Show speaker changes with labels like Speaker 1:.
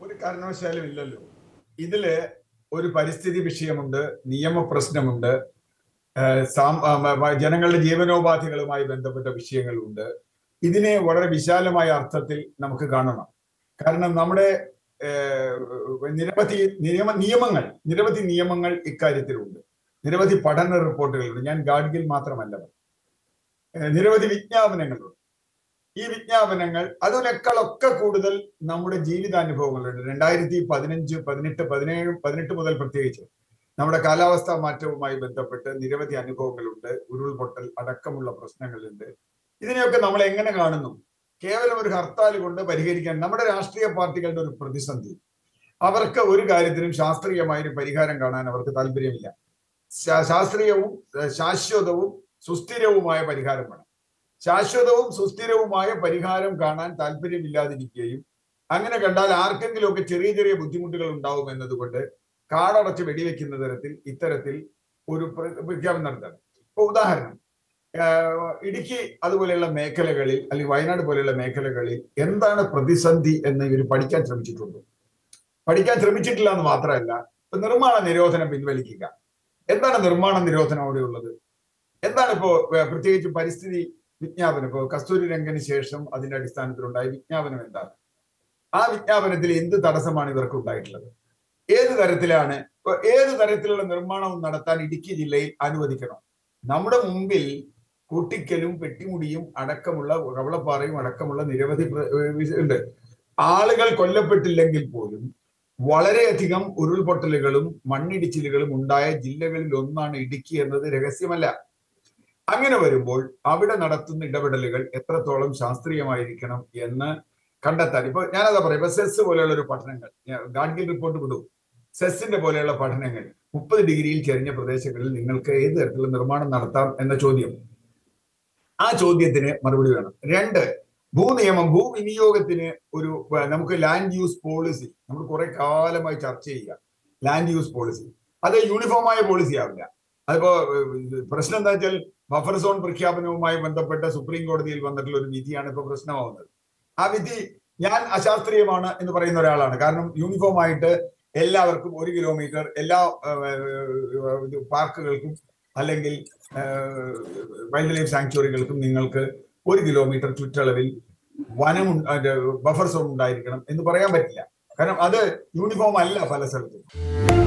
Speaker 1: ഒരു കാരണവശാലും ഇല്ലല്ലോ ഇതില് ഒരു പരിസ്ഥിതി വിഷയമുണ്ട് നിയമ പ്രശ്നമുണ്ട് ഏഹ് സാം- ആ, മ- മ- ജനങ്ങളുടെ ജീവനോപാധികളുമായി ബന്ധപ്പെട്ട വിഷയങ്ങളുണ്ട് ഇതിനെ വളരെ വിശാലമായ അർത്ഥത്തിൽ നമുക്ക് കാണണം കാരണം നമ്മുടെ ഏഹ്, നിരവധി നിയമ നിയമങ്ങൾ നിരവധി നിയമങ്ങൾ ഇക്കാര്യത്തിലുണ്ട് നിരവധി പഠന റിപ്പോർട്ടുകളുണ്ട് ഞാൻ ഗാഡ്ഗിൽ മാത്രമല്ല ഏഹ്, നിരവധി വിജ്ഞാപനങ്ങളുണ്ട് ഈ വിജ്ഞാപനങ്ങൾ അതിനേക്കാളൊക്കെ കൂടുതൽ നമ്മുടെ ജീവിതാനുഭവങ്ങളുണ്ട് രണ്ടായിരത്തി പതിനഞ്ച് പതിനെട്ട് പതിനേഴ് പതിനെട്ട് മുതൽ പ്രത്യേകിച്ച് നമ്മുടെ കാലാവസ്ഥാ മാറ്റവുമായി ബന്ധപ്പെട്ട് നിരവധി അനുഭവങ്ങളുണ്ട് ഉരുൾപൊട്ടൽ അടക്കമുള്ള പ്രശ്നങ്ങളുണ്ട് ഇതിനെയൊക്കെ നമ്മൾ എങ്ങനെ കാണുന്നു കേവലം ഒരു ഹർത്താൽ കൊണ്ട് പരിഹരിക്കാൻ നമ്മുടെ രാഷ്ട്രീയ പാർട്ടികളുടെ ഒരു പ്രതിസന്ധി അവർക്ക് ഒരു കാര്യത്തിനും ശാസ്ത്രീയമായ ഒരു പരിഹാരം കാണാൻ അവർക്ക് താല്പര്യമില്ല ശാ- ശാസ്ത്രീയവും ഏഹ്, ശാശ്വതവും സുസ്ഥിരവുമായ പരിഹാരം വേണം ശാശ്വതവും സുസ്ഥിരവുമായ പരിഹാരം കാണാൻ താല്പര്യമില്ലാതിരിക്കുകയും അങ്ങനെ കണ്ടാൽ ആർക്കെങ്കിലുമൊക്കെ ചെറിയ ചെറിയ ബുദ്ധിമുട്ടുകൾ ഉണ്ടാവും എന്നതുകൊണ്ട് കാടടച്ച് വെടിവെക്കുന്ന തരത്തിൽ ഇത്തരത്തിൽ ഒരു പ്ര- പ്രഖ്യാപനം നടത്താണ് ഇപ്പൊ ഉദാഹരണം ആഹ് ഇടുക്കി അതുപോലെയുള്ള മേഖലകളിൽ അല്ലെങ്കിൽ വയനാട് പോലെയുള്ള മേഖലകളിൽ എന്താണ് പ്രതിസന്ധി എന്ന് ഇവർ പഠിക്കാൻ ശ്രമിച്ചിട്ടുണ്ട് പഠിക്കാൻ ശ്രമിച്ചിട്ടില്ല എന്ന് മാത്രമല്ല ഇപ്പൊ നിർമ്മാണ നിരോധനം പിൻവലിക്കുക എന്താണ് നിർമ്മാണ നിരോധനം അവിടെ ഉള്ളത് എന്താണ് ഇപ്പോ ഏഹ് പ്രത്യേകിച്ച് പരിസ്ഥിതി വിജ്ഞാപനം ഇപ്പോ കസ്തൂരി രംഗന് ശേഷം അതിന്റെ അടിസ്ഥാനത്തിലുണ്ടായ വിജ്ഞാപനം എന്താണ് ആ വിജ്ഞാപനത്തിൽ എന്ത് തടസ്സമാണ് ഇവർക്ക് ഉണ്ടായിട്ടുള്ളത് ഏത് തരത്തിലാണ് ഇപ്പൊ ഏത് തരത്തിലുള്ള നിർമ്മാണവും നടത്താൻ ഇടുക്കി ജില്ലയിൽ അനുവദിക്കണം നമ്മുടെ മുമ്പിൽ കൂട്ടിക്കലും പെട്ടിമുടിയും അടക്കമുള്ള കവളപ്പാറയും അടക്കമുള്ള നിരവധി പ്ര- ഏഹ് വിഷ- ഉണ്ട് ആളുകൾ കൊല്ലപ്പെട്ടില്ലെങ്കിൽ പോലും വളരെയധികം ഉരുൾപൊട്ടലുകളും മണ്ണിടിച്ചിലുകളും ഉണ്ടായ ജില്ലകളിൽ ഒന്നാണ് ഇടുക്കി എന്നത് രഹസ്യമല്ല അങ്ങനെ വരുമ്പോൾ അവിടെ നടത്തുന്ന ഇടപെടലുകൾ എത്രത്തോളം ശാസ്ത്രീയമായിരിക്കണം എന്ന് കണ്ടെത്താൻ ഇപ്പൊ ഞാനതാ പറയാം ഇപ്പൊ സെസ് പോലെയുള്ള ഒരു പഠനങ്ങൾ ഞാൻ ഗാഡ്ഗിൽ റിപ്പോർട്ട് വിടും സെസ്സിന്റെ പോലെയുള്ള പഠനങ്ങൾ മുപ്പത് ഡിഗ്രിയിൽ ചെരിഞ്ഞ പ്രദേശങ്ങളിൽ നിങ്ങൾക്ക് ഏത് തരത്തിലുള്ള നിർമ്മാണം നടത്താം എന്ന ചോദ്യം ആ ചോദ്യത്തിന് മറുപടി വേണം രണ്ട് ഭൂനിയമം ഭൂവിനിയോഗത്തിന് ഒരു ഏർ നമുക്ക് ലാൻഡ് യൂസ് പോളിസി നമ്മൾ കുറെ കാലമായി ചർച്ച ചെയ്യുക ലാൻഡ് യൂസ് പോളിസി അത് യൂണിഫോമായ പോളിസി ആവില്ല അതിപ്പോ ഏർ, ഇത് പ്രശ്നം എന്താ വെച്ചാൽ ബഫർ സോൺ പ്രഖ്യാപനവുമായി ബന്ധപ്പെട്ട സുപ്രീം കോടതിയിൽ വന്നിട്ടുള്ള ഒരു വിധിയാണ് ഇപ്പൊ പ്രശ്നമാവുന്നത് ആ വിധി ഞാൻ അശാസ്ത്രീയമാണ് എന്ന് പറയുന്ന ഒരാളാണ് കാരണം യൂണിഫോം ആയിട്ട് എല്ലാവർക്കും ഒരു കിലോമീറ്റർ എല്ലാ ഏർ, ഏർ, ഇത് പാർക്കുകൾക്കും അല്ലെങ്കിൽ വൈൽഡ് ലൈഫ് സാങ്ച്വറികൾക്കും നിങ്ങൾക്ക് ഒരു കിലോമീറ്റർ ചുറ്റളവിൽ വനം ബഫർ സോൺ ഉണ്ടായിരിക്കണം എന്ന് പറയാൻ പറ്റില്ല കാരണം അത് യൂണിഫോം അല്ല പല സ്ഥലത്തും